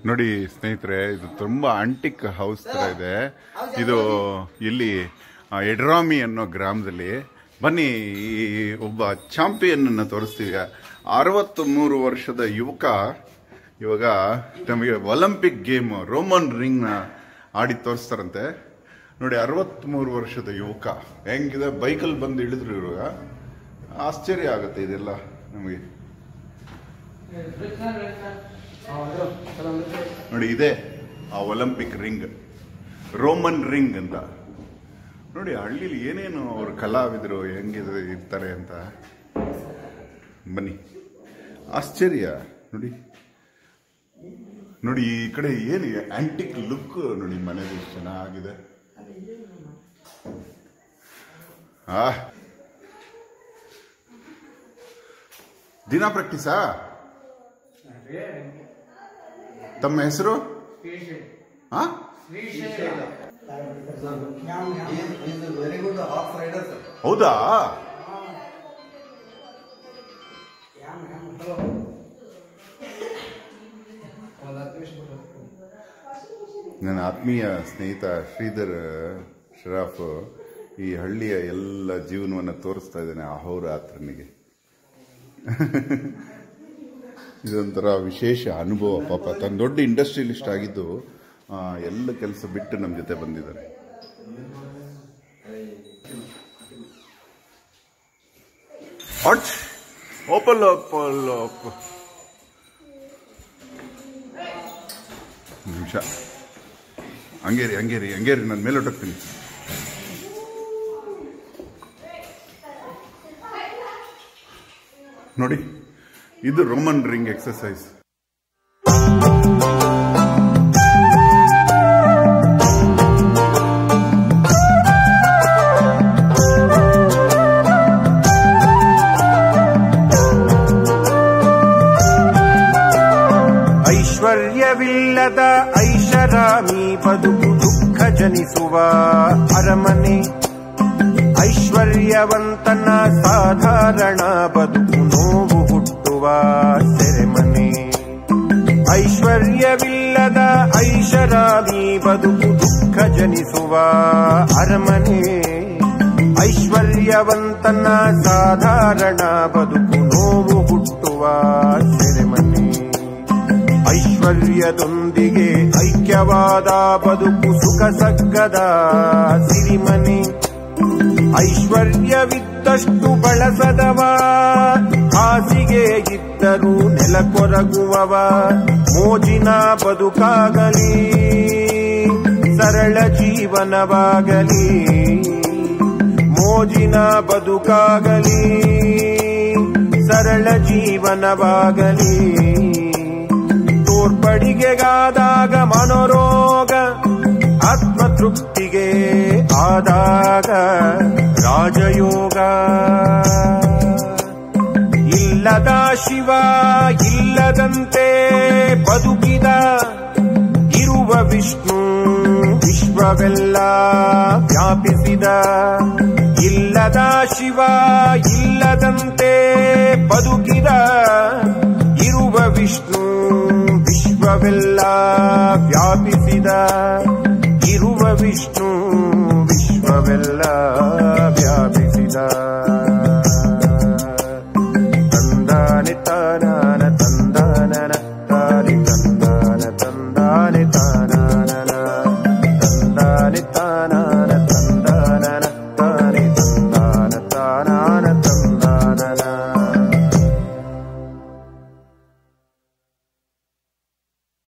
ನೋಡಿ ಸ್ನೇಹಿತರೆ ಇದು ತುಂಬಾ ಆಂಟಿಕ್ ಹೌಸ್ ತರ ಇದೆ ಇದು ಇಲ್ಲಿ ಆ, ಎಡ್ರಾಮಿ ಅನ್ನೋ ಗ್ರಾಮದಲ್ಲಿ ಬನ್ನಿ ಈ ಒಬ್ಬ ಚಾಂಪಿಯನ್ ಅನ್ನ ತೋರಿಸ್ತೀವಿ ಅರವತ್ತ್ ಮೂರು ವರ್ಷದ ಯುವಕ ಇವಾಗ ನಮಗೆ ಒಲಿಂಪಿಕ್ ಗೇಮ್ ರೋಮನ್ ರಿಂಗ್ ನ ಆಡಿ ತೋರಿಸ್ತಾರಂತೆ ನೋಡಿ ಅರವತ್ಮೂರು ವರ್ಷದ ಯುವಕ ಹೆಂಗಿದೆ ಬೈಕಲ್ಲಿ ಬಂದು ಇಳಿದ್ರು ಇವಾಗ ಆಶ್ಚರ್ಯ ಆಗುತ್ತೆ ಇದೆಲ್ಲ ನಮಗೆ ನೋಡಿ ಇದೆ ಆ ಒಲಿಂಪಿಕ್ ರಿಂಗ್ ರೋಮನ್ ರಿಂಗ್ ಅಂತ ನೋಡಿ ಹಳ್ಳಿಲಿ ಏನೇನು ಅವ್ರ ಕಲಾವಿದರು ಹೆಂಗಿದೆ ಇರ್ತಾರೆ ಅಂತ ಬನ್ನಿ ಆಶ್ಚರ್ಯ ನೋಡಿ ನೋಡಿ ಈ ಕಡೆ ಏನು ಆಂಟಿಕ್ ಲುಕ್ ನೋಡಿ ಮನೇಲಿ ಎಷ್ಟು ಚೆನ್ನಾಗಿದೆ ಆ ದಿನ ಪ್ರಾಕ್ಟೀಸಾ ತಮ್ಮ ಹೆಸರು ಹಾ very good half rider sir ಹೌದಾ ನನ್ನ ಆತ್ಮೀಯ ಸ್ನೇಹಿತ ಶ್ರೀಧರ್ ಶರಾಫ್ ಈ ಹಳ್ಳಿಯ ಎಲ್ಲ ಜೀವನವನ್ನು ತೋರಿಸ್ತಾ ಇದ್ದಾನೆ ಅಹೋರಾತ್ರನಿಗೆ ಇದೊಂಥರ ವಿಶೇಷ ಅನುಭವ ಪಾಪ ತನ್ನ ದೊಡ್ಡ ಇಂಡಸ್ಟ್ರಿಯಲಿಸ್ಟ್ ಆಗಿದ್ದು ಆ, ಎಲ್ಲ ಕೆಲಸ ಬಿಟ್ಟು ನಮ್ಮ ಜೊತೆ ಬಂದಿದ್ದಾರೆ ಅಟ್ ಓಪಲ್ ಓಪಲ್ ಓಪ್ ನಿಮಿಷ ಹಂಗೇರಿ ಹಂಗೇರಿ ಹಂಗೇರಿ ನಾನು ಮೇಲೆ ಹೊಟ್ಟೋಗ್ತೀನಿ ನೋಡಿ ಇದು ರೋಮನ್ ರಿಂಗ್ ಎಕ್ಸರ್ಸೈಸ್ ಐಶ್ವರ್ಯವಿಲ್ಲದ ಐಷಾರಾಮಿ ಬದುಕು ದುಃಖ ಜನಿಸುವ ಅರಮನೆ ಐಶ್ವರ್ಯವಂತನ ಸಾಧಾರಣ ಬದುಕು ನೋವು ಹುಟ್ಟುವ ಸೆರೆಮನೆ ಐಶ್ವರ್ಯವಿಲ್ಲದ ಐಷಾರಾಮಿ ಬದುಕು ದುಃಖ ಜನಿಸುವ ಅರಮನೆ ಐಶ್ವರ್ಯವಂತನ ಸಾಧಾರಣ ಬದುಕು ನೋವು ಹುಟ್ಟುವ ಸೆರೆಮನೆ ಐಶ್ವರ್ಯದೊಂದಿಗೆ ಐಕ್ಯವಾದ ಬದುಕು ಸುಖ ಸಗ್ಗದ ಸಿರಿಮನೆ ಐಶ್ವರ್ಯವಿದ್ದಷ್ಟು ಬಳಸದವ ಹಾಸಿಗೆ ಇದ್ದರೂ ನೆಲ ಕೊರಗುವವ ಮೋಜಿನ ಬದುಕಾಗಲಿ ಸರಳ ಜೀವನವಾಗಲಿ ಮೋಜಿನ ಬದುಕಾಗಲಿ ಸರಳ ಜೀವನವಾಗಲಿ ತೋರ್ಪಡಿಗೆಗಾದಾಗ ಮನೋರೋಗ ಆತ್ಮತೃಪ್ತಿಗೆ ಆದಾಗ ರಾಜಯೋಗ ಇಲ್ಲದ ಶಿವ ಇಲ್ಲದಂತೆ ಬದುಕಿದ ಇರುವ ವಿಷ್ಣು ವಿಶ್ವವೆಲ್ಲ ವ್ಯಾಪಿಸಿದ ಇಲ್ಲದ ಶಿವ ಇಲ್ಲದಂತೆ ಬದುಕಿದ ಇರುವ ವಿಷ್ಣು ವಿಶ್ವವೆಲ್ಲ ವ್ಯಾಪಿಸಿದ ಇರುವ ವಿಷ್ಣು ವಿಶ್ವವೆಲ್ಲ